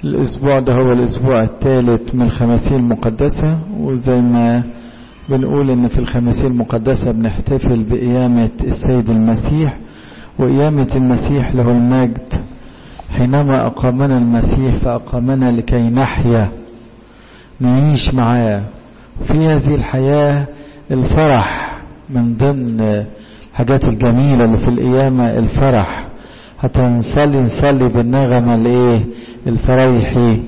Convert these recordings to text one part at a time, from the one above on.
الأسبوع ده هو الأسبوع الثالث من الخماسين المقدسة وزي ما بنقول إن في الخماسين المقدسة بنحتفل بقيامة السيد المسيح وقيامة المسيح له المجد حينما أقامنا المسيح فأقامنا لكي نحيا نعيش معاه في هذه الحياة الفرح من ضمن الحاجات الجميلة اللي في القيامة الفرح حتى نصلي نصلي بالنغمة الايه الفريحي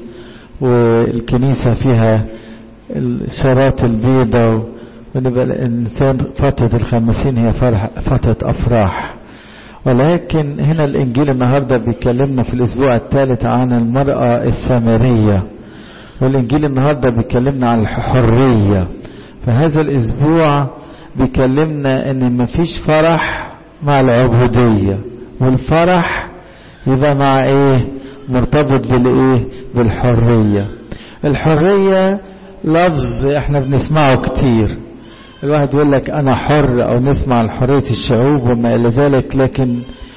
والكنيسة فيها الشارات البيضة ونبقى الإنسان فترة الخمسين هي فرح فترة أفراح ولكن هنا الإنجيل النهاردة بيكلمنا في الأسبوع الثالث عن المرأة السامرية والإنجيل النهاردة بيكلمنا عن الحرية فهذا الأسبوع بيكلمنا إن مفيش فرح مع العبودية والفرح يبقى مع إيه مرتبط بالإيه بالحرية الحرية لفظ احنا بنسمعه كتير الواحد يقول لك انا حر او نسمع عن حرية الشعوب وما الى ذلك لكن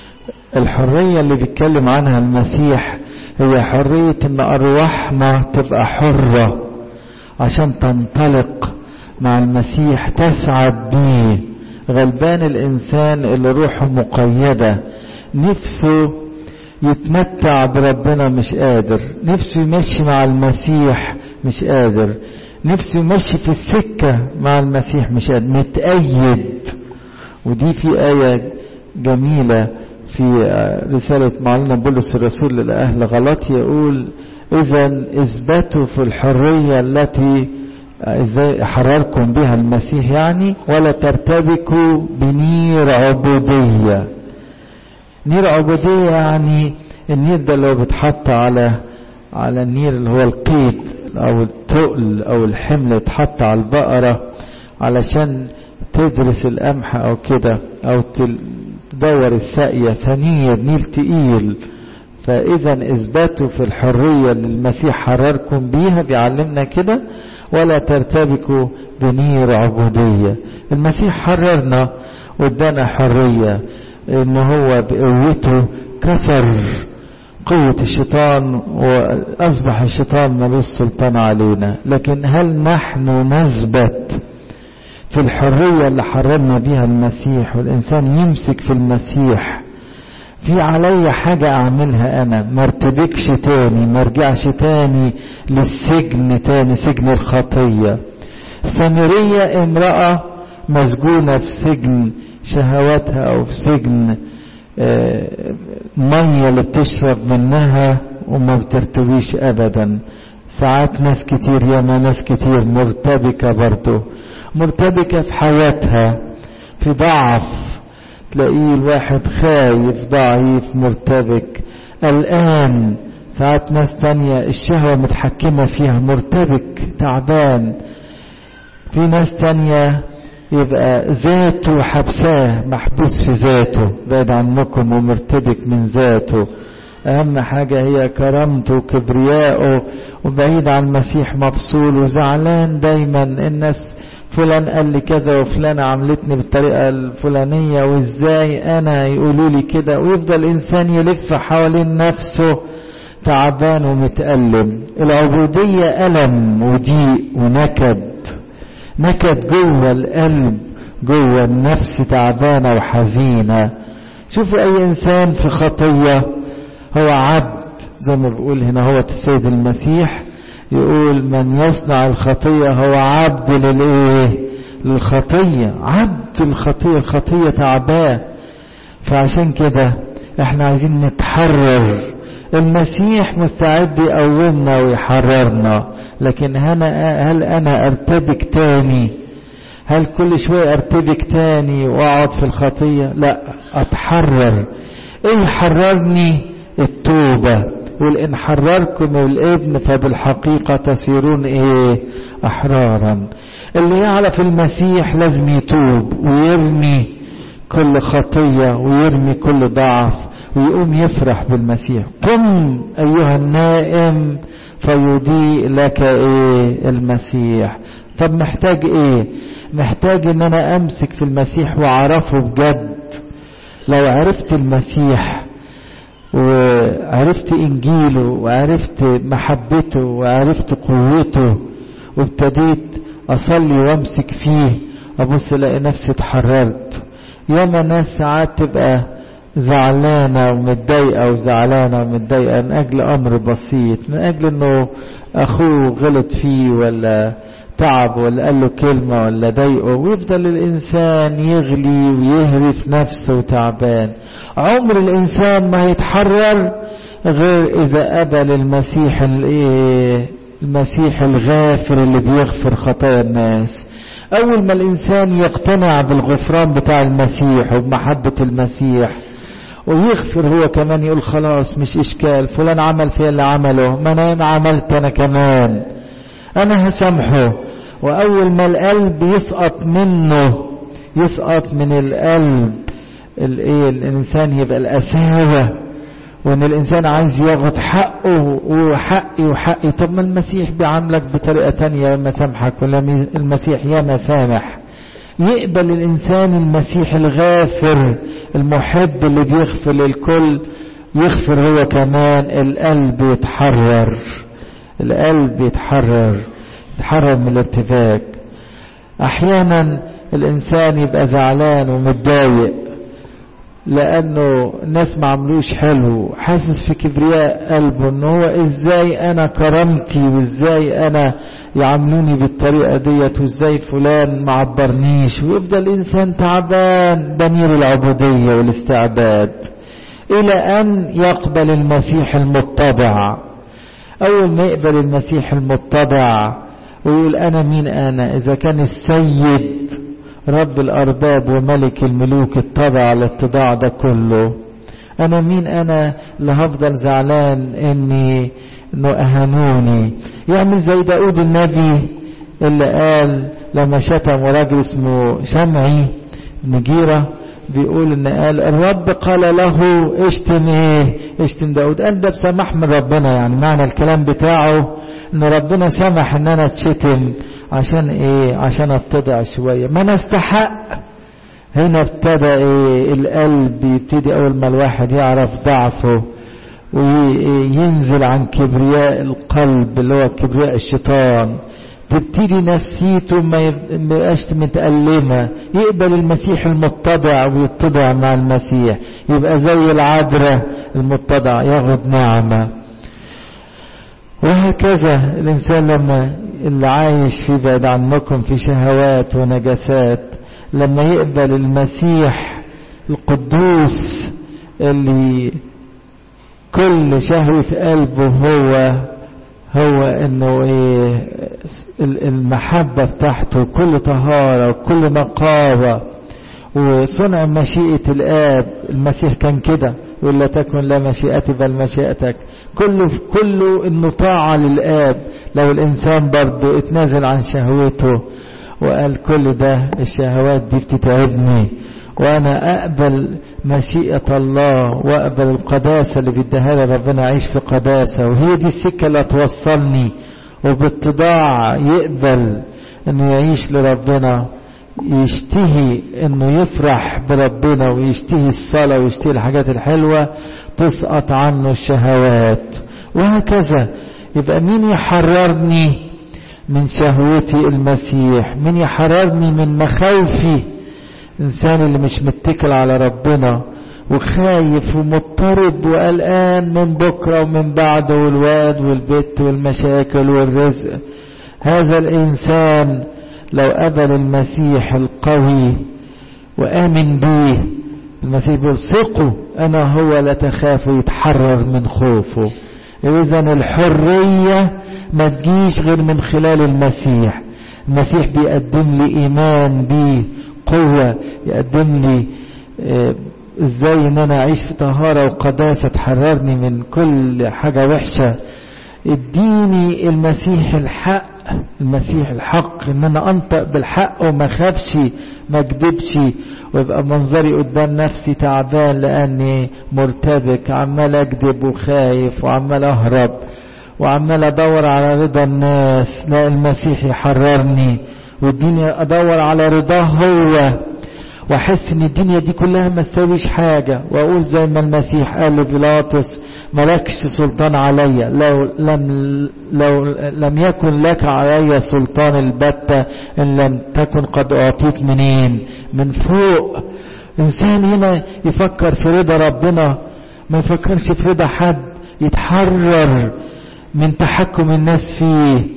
الحرية اللي بيتكلم عنها المسيح هي حرية ان ارواحنا تبقى حرة عشان تنطلق مع المسيح تسعد بيه غلبان الانسان اللي روحه مقيدة نفسه يتمتع بربنا مش قادر نفسه يمشي مع المسيح مش قادر نفسه يمشي في السكة مع المسيح مش قادر متأيد ودي في آية جميلة في رسالة معلم بولس الرسول للأهل غلط يقول إذا اثبتوا في الحرية التي ازاي حرركم بها المسيح يعني ولا ترتبكوا بنير عبودية نير عبودية يعني النير ده اللي هو بيتحط على على النير اللي هو القيد او التقل او الحمل اتحط على البقرة علشان تدرس القمح او كده او تدور الساقية فنير نيل تقيل فاذا اثباتوا في الحرية اللي المسيح حرركم بيها بيعلمنا كده ولا ترتبكوا بنير عبودية المسيح حررنا وادانا حرية ان هو بقوته كسر قوة الشيطان وأصبح الشيطان ملوش سلطان علينا لكن هل نحن نثبت في الحرية اللي حررنا بها المسيح والإنسان يمسك في المسيح في علي حاجة أعملها أنا ما ارتبكش تاني ما ارجعش تاني للسجن تاني سجن الخطية سامرية امرأة مسجونة في سجن شهواتها أو في سجن مية اللي بتشرب منها وما بترتويش ابدا ساعات ناس كتير ياما ناس كتير مرتبكة برضه مرتبكة في حياتها في ضعف تلاقيه الواحد خايف ضعيف مرتبك قلقان ساعات ناس تانية الشهوة متحكمة فيها مرتبك تعبان في ناس تانية يبقى ذاته حبساه محبوس في ذاته بعيد عنكم ومرتبك من ذاته أهم حاجة هي كرامته وكبريائه وبعيد عن المسيح مفصول وزعلان دايما الناس فلان قال لي كذا وفلانة عملتني بالطريقة الفلانية وازاي أنا يقولوا لي كده ويفضل الإنسان يلف حوالين نفسه تعبان ومتألم العبودية ألم وضيق ونكد نكد جوه القلب جوه النفس تعبانة وحزينة شوفوا أي إنسان في خطية هو عبد زي ما بيقول هنا هو السيد المسيح يقول من يصنع الخطية هو عبد للإيه للخطية عبد الخطية الخطية تعباه فعشان كده احنا عايزين نتحرر المسيح مستعد يقومنا ويحررنا لكن هنا هل انا ارتبك تاني هل كل شوية ارتبك تاني واقعد في الخطية لا اتحرر ايه يحررني التوبة والان حرركم الابن فبالحقيقة تصيرون ايه احرارا اللي يعرف المسيح لازم يتوب ويرمي كل خطية ويرمي كل ضعف ويقوم يفرح بالمسيح قم ايها النائم فيضيء لك ايه المسيح طب محتاج ايه محتاج ان انا امسك في المسيح واعرفه بجد لو عرفت المسيح وعرفت انجيله وعرفت محبته وعرفت قوته وابتديت اصلي وامسك فيه ابص الاقي نفسي اتحررت ياما ناس ساعات تبقى زعلانة ومتضايقة وزعلانة ومتضايقة من أجل أمر بسيط من أجل إنه أخوه غلط فيه ولا تعب ولا قال له كلمة ولا ضايقه ويفضل الإنسان يغلي ويهرف نفسه تعبان عمر الإنسان ما يتحرر غير إذا قبل المسيح المسيح الغافر اللي بيغفر خطايا الناس أول ما الإنسان يقتنع بالغفران بتاع المسيح وبمحبة المسيح ويغفر هو كمان يقول خلاص مش إشكال فلان عمل فيها اللي عمله ما أنا عملت أنا كمان أنا هسامحه وأول ما القلب يسقط منه يسقط من القلب الايه الانسان يبقى القساوه وان الانسان عايز ياخد حقه وحقي وحقي طب ما المسيح بيعاملك بطريقه تانية لما سامحك ولا المسيح يا مسامح يقبل الانسان المسيح الغافر المحب اللي بيغفر للكل يغفر هو كمان القلب يتحرر القلب يتحرر يتحرر من الارتباك احيانا الانسان يبقى زعلان ومتضايق لانه الناس ما عملوش حلو حاسس في كبرياء قلبه ان هو ازاي انا كرامتي وازاي انا يعاملوني بالطريقه ديت وازاي فلان ما عبرنيش ويفضل الانسان تعبان ضمير العبوديه والاستعباد الى ان يقبل المسيح المتضع اول ما يقبل المسيح المتضع ويقول انا مين انا اذا كان السيد رب الأرباب وملك الملوك اتبع على الاتضاع ده كله أنا مين أنا اللي هفضل زعلان إني إنه أهانوني يعمل زي داود النبي اللي قال لما شتم راجل اسمه شمعي نجيرة بيقول إن قال الرب قال له اشتم إيه اشتم داود قال ده بسمح من ربنا يعني معنى الكلام بتاعه إن ربنا سمح إن أنا اتشتم عشان ايه عشان اتضع شوية ما نستحق هنا ابتدى ايه القلب يبتدي اول ما الواحد يعرف ضعفه وينزل عن كبرياء القلب اللي هو كبرياء الشيطان تبتدي نفسيته ما يبقاش متألمة يقبل المسيح المتضع ويتضع مع المسيح يبقى زي العذراء المتضع ياخد نعمة وهكذا الإنسان لما اللي عايش في بعد عنكم في شهوات ونجاسات لما يقبل المسيح القدوس اللي كل شهوة قلبه هو هو انه ايه المحبة بتاعته كل طهارة وكل نقاوة وصنع مشيئة الآب المسيح كان كده ولا تكن لا مشيئتي بل مشيئتك كله كله انه طاعة للآب لو الإنسان برضه اتنازل عن شهوته وقال كل ده الشهوات دي بتتعبني وأنا أقبل مشيئة الله وأقبل القداسة اللي بيديها لي ربنا أعيش في قداسة وهي دي السكة اللي هتوصلني وباتضاع يقبل إنه يعيش لربنا يشتهي إنه يفرح بربنا ويشتهي الصلاة ويشتهي الحاجات الحلوة تسقط عنه الشهوات وهكذا يبقى مين يحررني من شهوتي المسيح مين يحررني من مخاوفي الإنسان اللي مش متكل على ربنا وخايف ومضطرب وقلقان من بكرة ومن بعده والواد والبيت والمشاكل والرزق هذا الإنسان لو قبل المسيح القوي وآمن به المسيح بيقول ثقوا أنا هو لا تخافوا يتحرر من خوفه إذا الحرية ما تجيش غير من خلال المسيح المسيح بيقدم لي إيمان بيه قوة يقدم لي ازاي ان انا اعيش في طهارة وقداسة تحررني من كل حاجة وحشة اديني المسيح الحق المسيح الحق ان انا انطق بالحق وما خافش ما اكذبش ويبقى منظري قدام نفسي تعبان لاني مرتبك عمال اكذب وخايف وعمال اهرب وعمال ادور على رضا الناس لا المسيح يحررني واديني ادور على رضاه هو واحس ان الدنيا دي كلها ما تساويش حاجة واقول زي ما المسيح قال لبيلاطس ملكش سلطان عليا لو لم لو لم يكن لك علي سلطان البتة ان لم تكن قد اعطيت منين من فوق انسان هنا يفكر في رضا ربنا ما يفكرش في رضا حد يتحرر من تحكم الناس فيه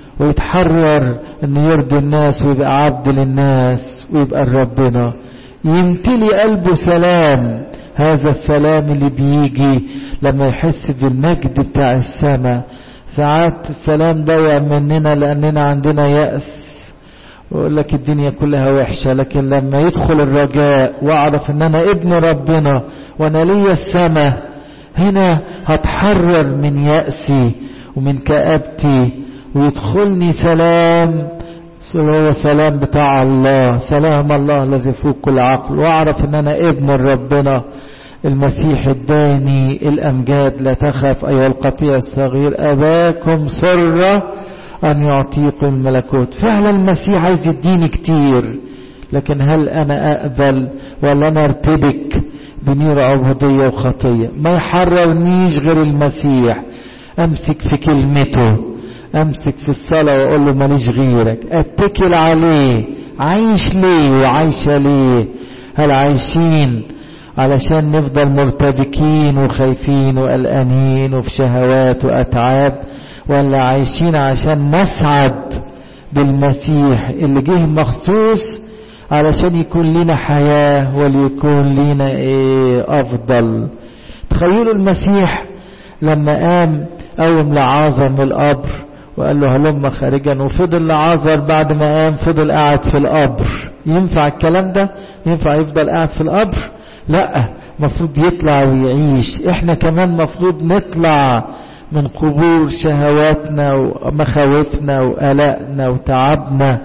ويتحرر انه يرضي الناس ويبقى عبد للناس ويبقى ربنا يمتلي قلبه سلام هذا السلام اللي بيجي لما يحس بالمجد بتاع السماء ساعات السلام ضيع مننا لاننا عندنا يأس ويقول لك الدنيا كلها وحشة لكن لما يدخل الرجاء واعرف ان انا ابن ربنا وانا ليا السماء هنا هتحرر من يأسي ومن كآبتي ويدخلني سلام هو سلام بتاع الله سلام الله الذي فوق كل عقل واعرف ان انا ابن ربنا المسيح اداني الامجاد لا تخف ايها القطيع الصغير اباكم سر ان يعطيكم الملكوت فعلا المسيح عايز يديني كتير لكن هل انا اقبل ولا انا ارتبك بنير عبودية وخطية ما يحررنيش غير المسيح امسك في كلمته امسك في الصلاة واقول له ماليش غيرك اتكل عليه عايش ليه وعايشة ليه هل عايشين علشان نفضل مرتبكين وخايفين وقلقانين وفي شهوات واتعاب ولا عايشين عشان نسعد بالمسيح اللي جه مخصوص علشان يكون لنا حياة وليكون لنا ايه افضل تخيلوا المسيح لما قام قوم لعازر من القبر وقال له هلم خارجا وفضل لعازر بعد ما قام فضل قاعد في القبر ينفع الكلام ده ينفع يفضل قاعد في القبر لا مفروض يطلع ويعيش احنا كمان مفروض نطلع من قبور شهواتنا ومخاوفنا وقلقنا وتعبنا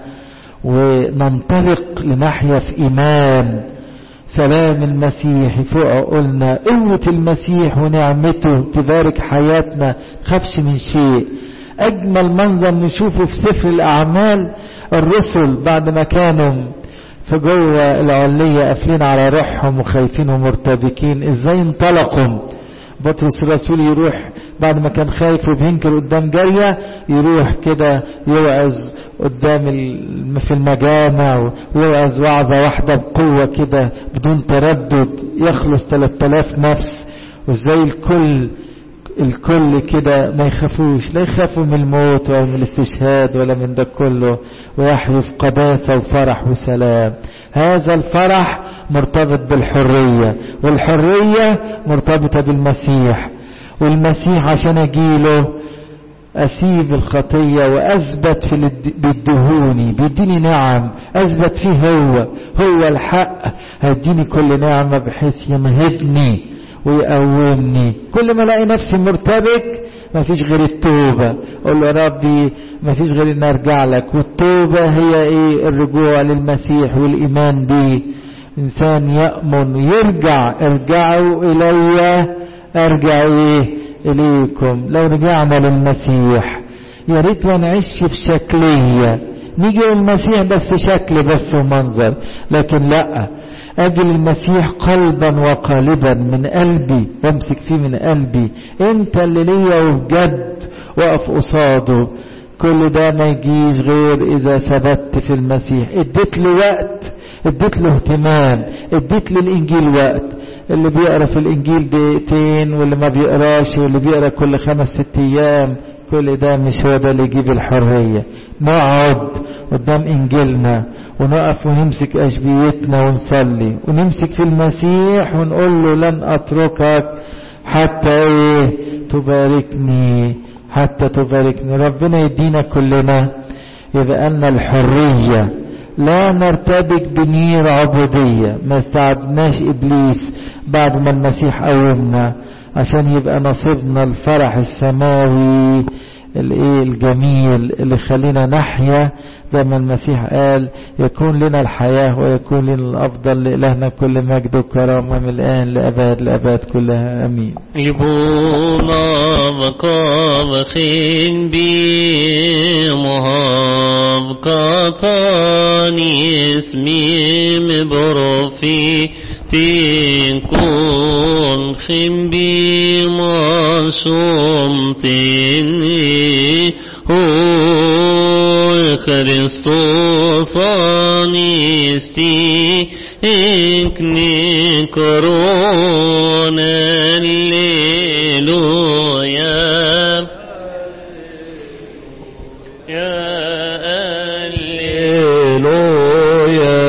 وننطلق لنحيا في إيمان سلام المسيح فوق قلنا قوة المسيح ونعمته تبارك حياتنا خافش من شيء أجمل منظر نشوفه في سفر الأعمال الرسل بعد ما كانوا في جوه العلية قافلين على روحهم وخايفين ومرتبكين ازاي انطلقوا بطرس الرسول يروح بعد ما كان خايف وبينكر قدام جارية يروح كده يوعظ قدام في المجامع ويوعظ وعظة واحدة بقوة كده بدون تردد يخلص 3000 نفس وازاي الكل الكل كده ما يخافوش لا يخافوا من الموت ولا من الاستشهاد ولا من ده كله ويحيوا في قداسة وفرح وسلام هذا الفرح مرتبط بالحرية والحرية مرتبطة بالمسيح والمسيح عشان اجيله اسيب الخطية واثبت في بالدهوني بيديني نعم اثبت فيه هو هو الحق هيديني كل نعمة بحيث يمهدني ويقومني كل ما الاقي نفسي مرتبك ما فيش غير التوبة اقول له يا ربي ما فيش غير ان ارجع لك والتوبة هي ايه الرجوع للمسيح والايمان بيه انسان يأمن يرجع ارجعوا الي ارجع ايه اليكم لو رجعنا للمسيح يا ريت ما نعيش في شكلية نيجي للمسيح بس شكل بس ومنظر لكن لا أجل المسيح قلبا وقالبا من قلبي وامسك فيه من قلبي انت اللي ليا وبجد وقف قصاده كل ده ما يجيش غير إذا ثبت في المسيح اديت له وقت اديت له اهتمام اديت للإنجيل وقت اللي بيقرا في الإنجيل دقيقتين واللي ما بيقراش واللي بيقرا كل خمس ست أيام كل ده مش هو ده اللي يجيب الحرية نقعد قدام إنجيلنا ونقف ونمسك أشبيتنا ونصلي ونمسك في المسيح ونقول له لن أتركك حتى إيه تباركني حتى تباركني ربنا يدينا كلنا يبقى لنا الحرية لا نرتبك بنير عبودية ما استعدناش إبليس بعد ما المسيح قومنا عشان يبقى نصيبنا الفرح السماوي الايه الجميل اللي خلينا نحيا زي ما المسيح قال يكون لنا الحياة ويكون لنا الأفضل لإلهنا كل مجد وكرامة من الآن لأباد لأباد كلها أمين يبونا مقام خين بي مهاب كفاني اسمي مبروفي تكون خين بي معصوم تني هو كريستوس انستي انكني كورونا الليلويا يا Alleluia,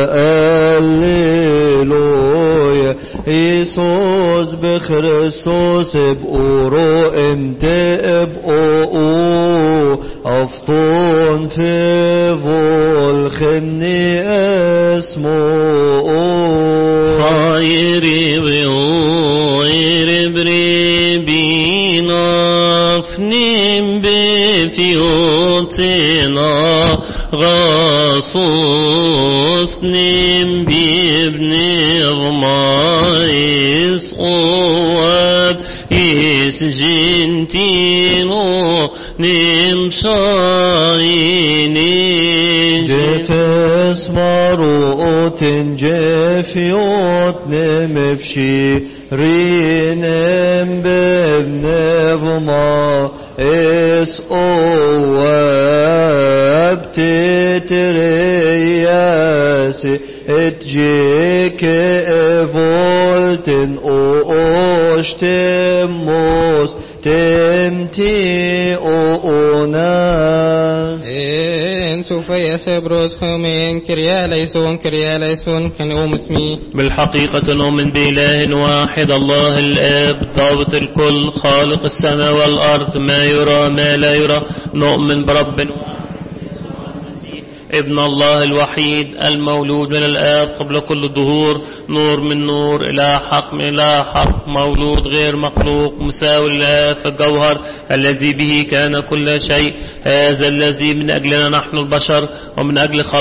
Alleluia. Iisus بخريستوس بقورو امتى بقو أفطون في فولخني اسمه خيري بغير بريبينا فنم بفيوتنا غاصوص نم بابن غمايس قواب إس جنتينو نم شايني جفس مروت جفيوت نمبشي رينم بابن فما اس اواب تترياسي اتجيك ايفولتن اوش تموس تمتي اونا إن سوف يسبرز خمين كريا ليسون كريا ليسون كان أم اسمي بالحقيقة نؤمن بإله واحد الله الآب ضابط الكل خالق السماء والأرض ما يرى ما لا يرى نؤمن برب واحد ابن الله الوحيد المولود من الآب قبل كل الظهور نور من نور إلى حق من إلى حق مولود غير مخلوق مساوي لله في الجوهر الذي به كان كل شيء هذا الذي من أجلنا نحن البشر ومن أجل خلق